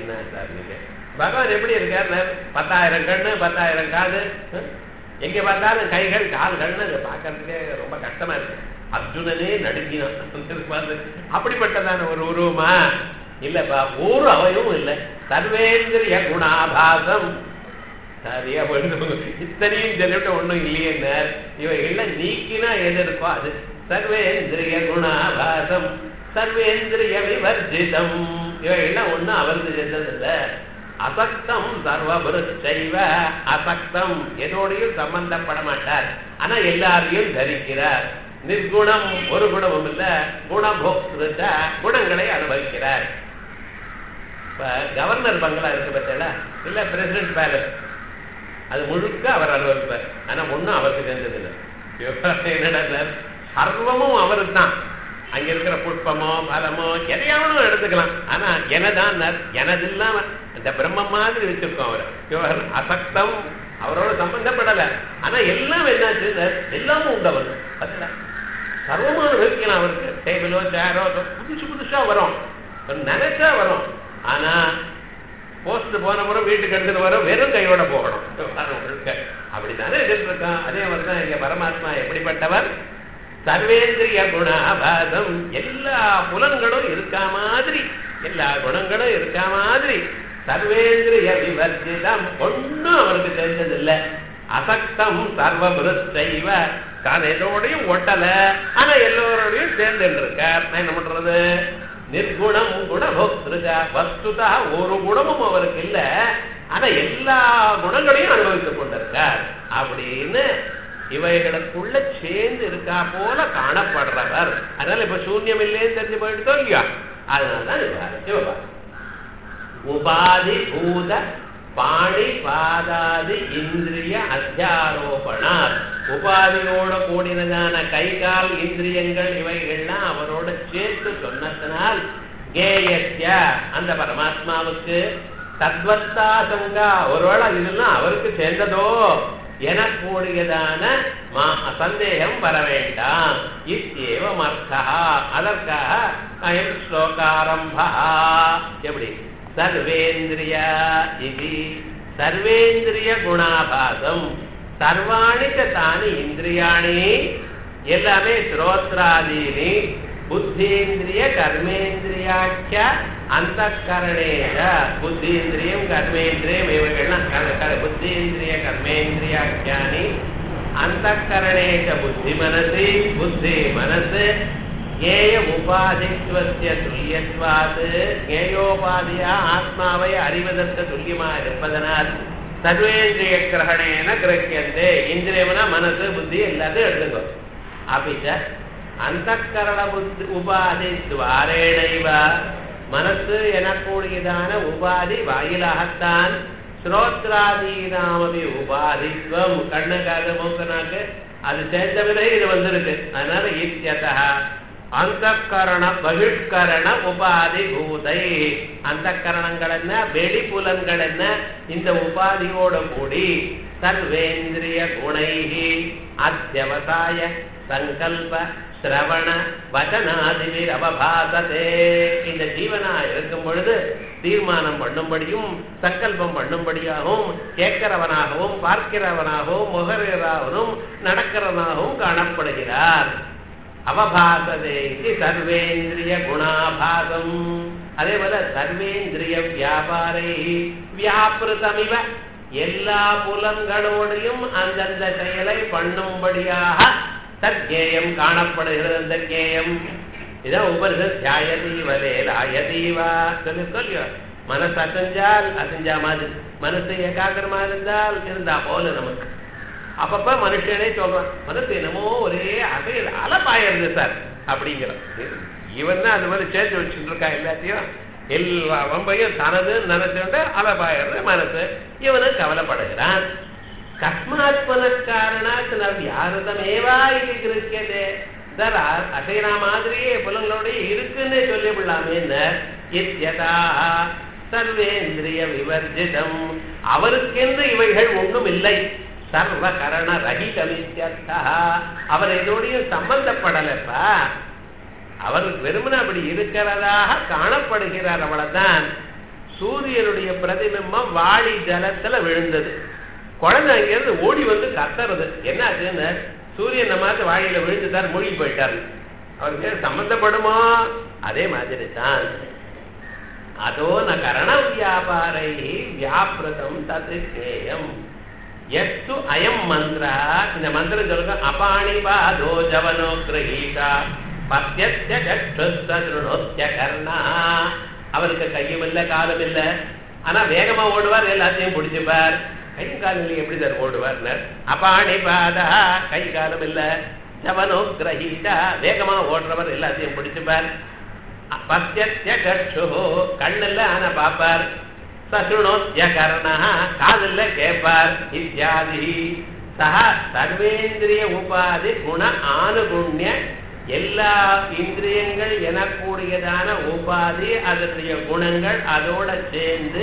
என்ன சார் நீங்க பகவான் எப்படி இருக்காரு பத்தாயிரம் கண்ணு பத்தாயிரம் காது ஹம்? எங்க பார்த்தாலும் கைகள் கால்கள்னு அதை பார்க்கறதுக்கே ரொம்ப கஷ்டமா இருக்கு அர்ஜுனனே நடுங்கினான் அப்படிப்பட்டதான ஒரு உருவமா இல்லப்பா ஒரு அவயவும் இல்லை சர்வேந்திரிய குணாபாசம் சரியா போயிடுது இத்தனையும் சொல்லிட்டு ஒண்ணும் இல்லையே இவைகள்லாம் நீக்கினா எது இருக்கோ அது சர்வேந்திரிய குணாபாசம் சர்வேந்திரிய விவர்ஜிதம் இவைகள்லாம் ஒண்ணும் அவருக்கு செஞ்சதில்லை அசக்தம் சர்வபுருஷைவ அசக்தம் எதோடையும் சம்பந்தப்பட மாட்டார் ஆனா எல்லாரையும் தரிக்கிறார் நிர்குணம் ஒரு குணமும் இல்ல குணபோக்திருச்ச குணங்களை அனுபவிக்கிறார் இப்ப கவர்னர் பங்களா இருக்கு பார்த்தா இல்ல பிரசிடென்ட் பேலஸ் அது முழுக்க அவர் அனுபவிப்பார் ஆனா ஒண்ணும் அவருக்கு தெரிஞ்சதில்லை என்னடா சார் சர்வமும் அவருக்கு தான் அங்க இருக்கிற புஷ்பமோ பலமோ எதையாவனும் எடுத்துக்கலாம் ஆனா எனதான் எனது இல்லாம அந்த பிரம்மம் மாதிரி வச்சிருக்கோம் அவர் இவர் அசக்தம் அவரோட சம்பந்தப்படல ஆனா எல்லாம் என்னாச்சு எல்லாமும் உண்டு அவர் அதுல சர்வமான வைக்கலாம் அவருக்கு டேபிளோ சேரோ புதுசு புதுசா வரும் நினைச்சா வரும் ஆனா போஸ்ட் போன முறை வீட்டுக்கு எடுத்துட்டு வர வெறும் கையோட போகணும் அப்படித்தானே இருக்கான் அதே மாதிரிதான் இங்க பரமாத்மா எப்படிப்பட்டவர் சர்வேந்திரிய குணாபாசம் எல்லா புலன்களும் இருக்கா மாதிரி எல்லா குணங்களும் இருக்கா மாதிரி சர்வேந்திரிய விவர்ஜிதம் ஒன்னும் அவருக்கு தெரிஞ்சதில்லை அசக்தம் சர்வபுரத்தைவ தான் எதோடையும் ஒட்டல ஆனா எல்லோரோடையும் சேர்ந்துட்டு இருக்கார் நான் என்ன பண்றது நிர்குணம் குணபோக்திருக வஸ்துதா ஒரு குணமும் அவருக்கு இல்ல ஆனா எல்லா குணங்களையும் அனுபவித்துக் கொண்டிருக்கார் அப்படின்னு இவைகளுக்குள்ள சேர்ந்து இருக்கா போல காணப்படுறவர் அதனால இப்ப சூன்யம் இல்லைன்னு தெரிஞ்சு போயிட்டு இல்லையா அதனாலதான் சிவபாரதி உபாதி பூத பாணி பாதாதி இந்திரிய அத்தியாரோபணார் உபாதியோட கூடினதான கை கால் இந்திரியங்கள் இவைகள்லாம் அவரோட சேர்த்து சொன்னதனால் கேயத்ய அந்த பரமாத்மாவுக்கு தத்வத்தாசங்கா ஒருவேளை இதெல்லாம் அவருக்கு சேர்ந்ததோ எனக்கூடியதான சந்தேகம் வர வேண்டாம் இத்தியேவம் அர்த்தா அதற்காக அயம் ஸ்லோகாரம்பா எப்படி சர்வேந்திரிய இது சர்வேந்திரிய குணாபாசம் சர்வாணி தானி இந்திரியாணி எல்லாமே ஸ்ரோத்ராதீனி புத்தீந்திரிய கர்மேந்திரியாக்கிய அந்த கரணேஷ புத்தீந்திரியம் கர்மேந்திரியம் இவைகள்லாம் புத்தீந்திரிய கர்மேந்திரியாக்கியானி அந்த கரணேஷ புத்தி மனசி புத்தி மனசு ஞேய உபாதித்துவத்திய துல்லியத்வாது ஞேயோபாதியா ஆத்மாவை அறிவதற்கு துல்லியமா இருப்பதனால் சர்வேந்திரிய கிரகணேன கிரகியந்தே இந்திரியம்னா மனசு புத்தி எல்லாத்தையும் எடுத்துக்கோ அப்பிச்ச அந்த கரண புத்தி உபாதி துவாரேணைவ மனசு எனக்கூடியதான உபாதி வாயிலாகத்தான் ஸ்ரோத்ராதீனாமபி உபாதித்வம் கண்ணு காது மூக்கு நாக்கு அது சேர்ந்த பிறகு இது வந்திருக்கு அதனால இத்தியதா அந்த கரண பகிஷ்கரண உபாதி பூதை அந்த கரணங்கள் என்ன வெளி புலன்கள் என்ன இந்த உபாதியோட கூடி சர்வேந்திரிய குணைகி அத்தியவசாய சங்கல்ப சிரவண வச்சனாதிவில் அவபாசதே இந்த ஜீவனா இருக்கும் பொழுது தீர்மானம் பண்ணும்படியும் சங்கல்பம் பண்ணும்படியாகவும் கேட்கிறவனாகவும் பார்க்கிறவனாகவும் முகரவனாகவும் நடக்கிறவனாகவும் காணப்படுகிறார் அவபாசதே இது சர்வேந்திரிய குணாபாசம் அதே போல சர்வேந்திரிய வியாபாரை வியாபிருதமிவ எல்லா புலன்களோடையும் அந்தந்த செயலை பண்ணும்படியாக தத்கேயம் காணப்படுகிறது அந்த கேயம் இதான் உபனிஷத் தியாயதீவலே லாயதீவா சொல்லி சொல்லியோ மனசு அசைஞ்சால் அசைஞ்சா மாதிரி மனசு ஏகாகிரமா இருந்தால் இருந்தா போல நமக்கு அப்பப்ப மனுஷனே சொல்றான் மனசு என்னமோ ஒரே அசையில் அலப்பாயிருது சார் அப்படிங்கிறான் இவன் தான் அந்த மாதிரி சேர்த்து வச்சுட்டு இருக்கா எல்லாத்தையும் எல்லா வம்பையும் தனது நினைச்சுட்டு அலப்பாயிருது மனசு இவனு கவலைப்படுகிறான் கஸ்மாத் புனக்காரணாத் நவ்யாரதமேவா இது கிருக்கியதே சார் அசைனா மாதிரியே புலங்களோட இருக்குன்னே சொல்லிவிடலாமே இத்தியதா சர்வேந்திரிய விவர்ஜிதம் அவருக்கென்று இவைகள் ஒன்றும் இல்லை சர்வ கரண ரகிதமித்யர்த்தா அவர் இதோடையும் சம்பந்தப்படலப்பா அவர் வெறுமன அப்படி இருக்கிறதாக காணப்படுகிறார் அவ்வளவுதான் சூரியனுடைய பிரதிபிம்பம் வாளி ஜலத்துல விழுந்தது குழந்தை அங்கிருந்து ஓடி வந்து கத்துறது என்ன ஆச்சுன்னு சூரியன் நம்ம வாழியில விழுந்துட்டார் மூழ்கி போயிட்டார் அவருக்கு சம்பந்தப்படுமோ அதே மாதிரி தான் அதோ ந கரண வியாபாரை வியாபிரதம் தது கேயம் எஸ்து அயம் மந்திரா இந்த மந்திரம் சொல்லுங்க அபாணி பாதோ ஜவனோ கிரகீதா பத்தியத்திய சற்றுஸ்தருணோத்திய கர்ணா அவருக்கு கையும் இல்ல காலம் இல்ல ஆனா வேகமா ஓடுவார் எல்லாத்தையும் பிடிச்சுப்பார் கையும் காலம் இல்லை எப்படி சார் ஓடுவார் அபாணி பாதா கை காலம் இல்ல ஜவனோ கிரகீதா வேகமா ஓடுறவர் எல்லாத்தையும் பிடிச்சுப்பார் பத்தியத்திய கட்சு கண்ணில் ஆனா பாப்பார் சசுணோத்திய கர்ணா காதில் கேட்பார் இத்தியாதி சஹ சர்வேந்திரிய உபாதி குண ஆனுகுண்ய எல்லா இந்திரியங்கள் எனக்கூடியதான உபாதி அதனுடைய குணங்கள் அதோட சேர்ந்து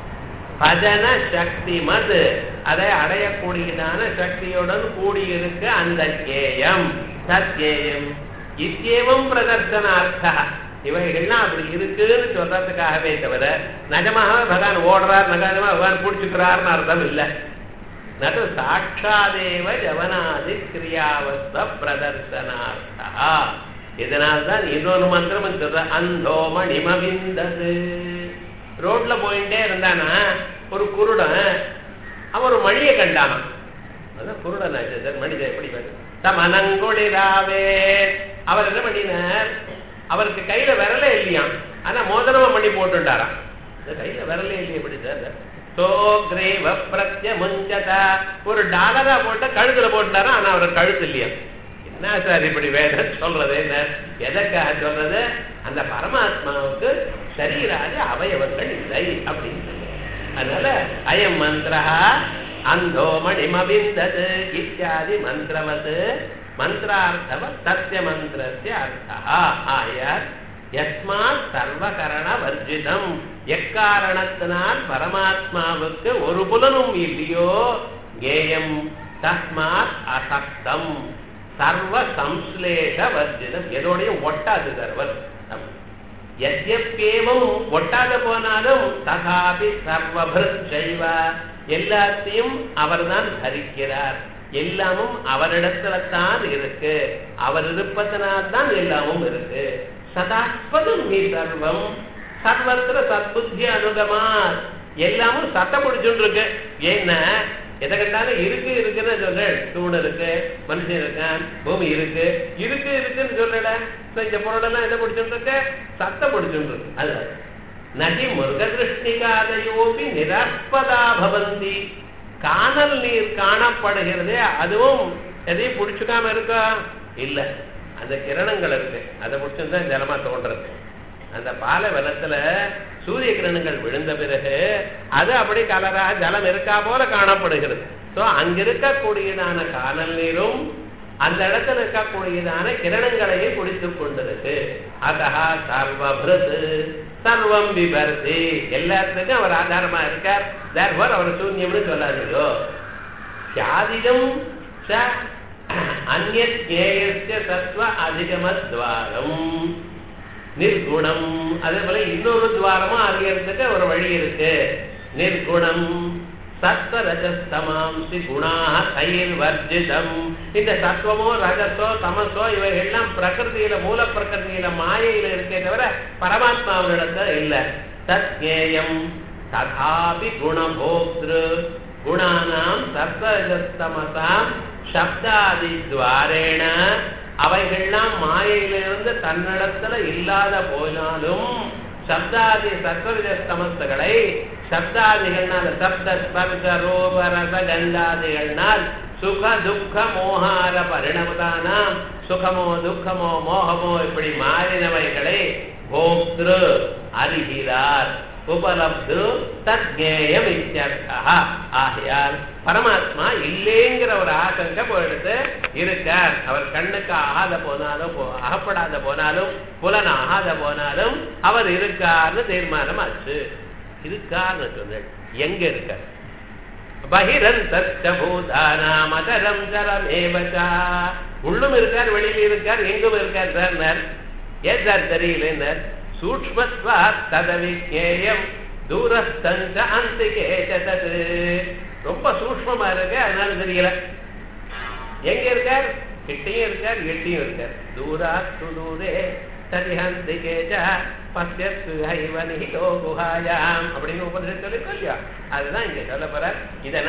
பஜன சக்தி மது அதை அடையக்கூடியதான சக்தியுடன் கூடியிருக்க அந்த கேயம் சத்யேயம் இத்தியேவம் பிரதர்சனார்த்தா இவைகள்லாம் அப்படி இருக்குன்னு சொல்றதுக்காகவே தவிர நிஜமாகவே பகவான் ஓடுறார் நகரமா பகவான் பிடிச்சுக்கிறார்னு அர்த்தம் இல்லை நது சாட்சாதேவ ஜவனாதி கிரியாவஸ்த பிரதர்சனார்த்தா இதனால்தான் இன்னொரு மந்திரம் சொல்ற அந்தோ மணிமவிந்தது ரோட்ல போயிட்டே இருந்தானா ஒரு குருடன் அவன் ஒரு மணியை கண்டானான் அதான் குருடன் ஆச்சு சார் மனிதன் எப்படி தமனங்குளிராவே அவர் என்ன பண்ணினார் அவருக்கு கையில விரலே இல்லையாம் ஆனா மோதிரமா பண்ணி போட்டுட்டாராம் கையில விரலே இல்லையே எப்படி சார் சோக்ரேவ பிரத்ய முஞ்சதா ஒரு டாலரா போட்டு கழுத்துல போட்டுட்டாரா ஆனா அவர் கழுத்து இல்லையா என்ன சார் இப்படி வேதம் சொல்றது என்ன எதற்காக சொல்றது அந்த பரமாத்மாவுக்கு சரீராதி அவயவங்கள் இல்லை அப்படின்னு சொல்லி அதனால அயம் மந்திரா அந்தோ மணிமபிந்தது இத்தியாதி மந்திரவது மந்திரார்த்தவ சத்திய மந்திரஸ்ய அர்த்தா ஆயார் எஸ்மாத் சர்வகரண வர்ஜிதம் எக்காரணத்தினால் பரமாத்மாவுக்கு ஒரு புலனும் இல்லையோ கேயம் தஸ்மாத் அசக்தம் சர்வ சம்ஸ்லேஷ வர்ஜிதம் எதோடையும் ஒட்டாது சர்வர் எத்யப்பேவும் ஒட்டாத போனாலும் தகாபி சர்வபிருத் செய்வ எல்லாத்தையும் அவர்தான் தரிக்கிறார் எல்லாமும் அவரிடத்துல தான் இருக்கு அவர் இருப்பதனால் தான் எல்லாமும் இருக்கு சதாஸ்பதம் நீ சர்வம் சர்வத்திர சத்புத்தி அனுகமா எல்லாமும் சத்தம் பிடிச்சுட்டு இருக்கு ஏன்னா எதை கண்டாலும் இருக்கு இருக்குன்னு சொல்ற தூண் இருக்கு மனுஷன் இருக்கான் பூமி இருக்கு இருக்கு இருக்குன்னு சொல்லல இந்த பொருள் எல்லாம் எதை பிடிச்சுட்டு இருக்கு சத்தம் பிடிச்சுட்டு இருக்கு அது நதி முருக திருஷ்டிகாதையோபி நிரப்பதா பவந்தி காணல் நீர் காணப்படுகிறதே அதுவும் எதையும் பிடிச்சுக்காம இருக்கா இல்ல அந்த கிரணங்கள் இருக்கு அதை பிடிச்சிருந்தா ஜலமா தோன்றது அந்த பாலை வெள்ளத்துல சூரிய கிரணங்கள் விழுந்த பிறகு அது அப்படி கலரா ஜலம் இருக்கா போல காணப்படுகிறது சோ அங்க இருக்கக்கூடியதான காணல் நீரும் அந்த இடத்துல இருக்கக்கூடியதான கிரணங்களையும் குடித்துக் கொண்டிருக்கு அதஹா சர்வபிருத் சர்வம் விபர்த்தி எல்லாத்துக்கும் அவர் ஆதாரமா இருக்கார் தேர்வர் அவர் சூன்யம்னு சொல்லாதீங்கோ சாதிகம் ச அந்நத் ஜேயஸ்ய சத்வ அதிகமத்வாரம் நிர்குணம் அதே போல இன்னொரு துவாரமும் அறியறதுக்கு ஒரு வழி இருக்கு நிர்குணம் சத்வ ரஜஸ்தமாம்சி குணாக தயிர் வர்ஜிதம் இந்த சத்வமோ ரஜசோ தமசோ இவைகள்லாம் பிரகிருதியில மூல பிரகிருதியில மாயையில இருக்கே தவிர பரமாத்மாவினிடத்துல இல்ல தத்யேயம் ததாபி குணபோக்திரு குணானாம் சத்வரஜஸ்தமசாம் சப்தாதி துவாரேண அவைகள்லாம் மாயையிலிருந்து தன்னிடத்துல இல்லாத போனாலும் சப்தாதி சத்வரஜஸ்தமஸ்துகளை சப்தாதிகள்னால் சப்த ஸ்பர்ச ரூப ரச கந்தாதிகள்னால் சுக துக்க மோகார பரிணமதானாம் சுகமோ துக்கமோ மோகமோ இப்படி மாறினவைகளை போக்திரு அறிகிறார் உபலப்து தத்ஞேயம் இத்தியர்த்தா ஆகையால் பரமாத்மா இல்லேங்கிற ஒரு ஆசங்க போயிடுத்து இருக்கார் அவர் கண்ணுக்கு ஆகாத போனாலும் போ- அகப்படாத போனாலும் புலன் ஆகாத போனாலும் அவர் இருக்கார்னு தீர்மானம் ஆச்சு இருக்கார்னு சொன்னேன் எங்க இருக்கார் பகிரந்த பூதானாம் அதரம் ஜரமேவச்சா உள்ளும் இருக்கார் வெளியில இருக்கார் எங்கும் இருக்கார் சார் ஏன் சார் தெரியல சூக்மத்வா ததவிஜேயம் தூரஸ்தஞ்ச அந்திகே சதது ரொம்ப சூக்ஷ்மமா இருக்கு அதனால தெரியல எங்க இருக்கார் கிட்டையும் இருக்கார் எட்டியும் இருக்கார் தூரா சுதூரே சரிஹந்திகே ச பசியத்து ஹைவனிஹிதோ குஹாயாம் அப்படின்னு உபனிஷத்து சொல்லிருக்கோம் இல்லையா அதுதான் இங்க சொல்ல போற இதை